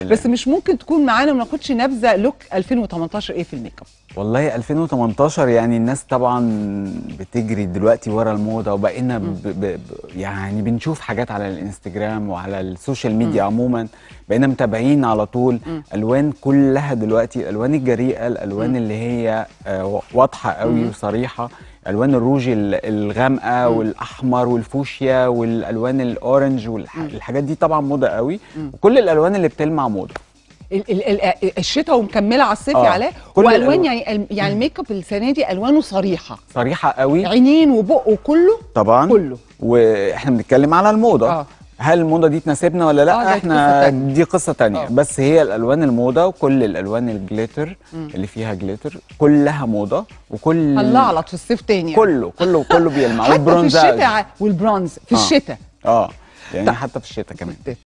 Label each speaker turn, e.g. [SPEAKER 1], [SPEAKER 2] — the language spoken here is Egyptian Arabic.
[SPEAKER 1] الله
[SPEAKER 2] بس مش ممكن تكون معانا وما ناخدش نبذه لوك 2018 ايه في الميك اب
[SPEAKER 1] والله 2018 يعني الناس طبعا بتجري دلوقتي ورا الموضه وبقينا ب ب ب يعني بنشوف حاجات على الانستجرام وعلى السوشيال ميديا عموما بقينا متابعين على طول الوان كلها دلوقتي الالوان الجريئه الالوان اللي هي آه، واضحه قوي وصريحه الوان الروج ال- الغامقه والاحمر والفوشيا والالوان الاورنج والحاجات دي طبعا موضه قوي وكل الالوان اللي بتلمع موضه
[SPEAKER 2] ال- ال- ال- الشتاء ومكمله على الصيف
[SPEAKER 1] آه.
[SPEAKER 2] عليه
[SPEAKER 1] كل
[SPEAKER 2] والوان
[SPEAKER 1] الألوان.
[SPEAKER 2] يعني الم- يعني الميك اب السنه دي الوانه صريحه
[SPEAKER 1] صريحه قوي
[SPEAKER 2] عينين وبق وكله
[SPEAKER 1] طبعا
[SPEAKER 2] كله.
[SPEAKER 1] واحنا بنتكلم على الموضه
[SPEAKER 2] آه.
[SPEAKER 1] هل الموضه دي تناسبنا ولا لا
[SPEAKER 2] آه، ده قصة
[SPEAKER 1] احنا
[SPEAKER 2] تانية.
[SPEAKER 1] دي قصه تانية
[SPEAKER 2] آه.
[SPEAKER 1] بس هي الالوان الموضه وكل الالوان الجليتر اللي فيها جليتر كلها موضه وكل
[SPEAKER 2] هنلعلط في الصيف تاني يعني.
[SPEAKER 1] كله كله كله بيلمع
[SPEAKER 2] حتى في
[SPEAKER 1] والبرونزاج
[SPEAKER 2] الشتاء ع- والبرونز في
[SPEAKER 1] آه.
[SPEAKER 2] الشتاء
[SPEAKER 1] اه يعني حتى في الشتاء كمان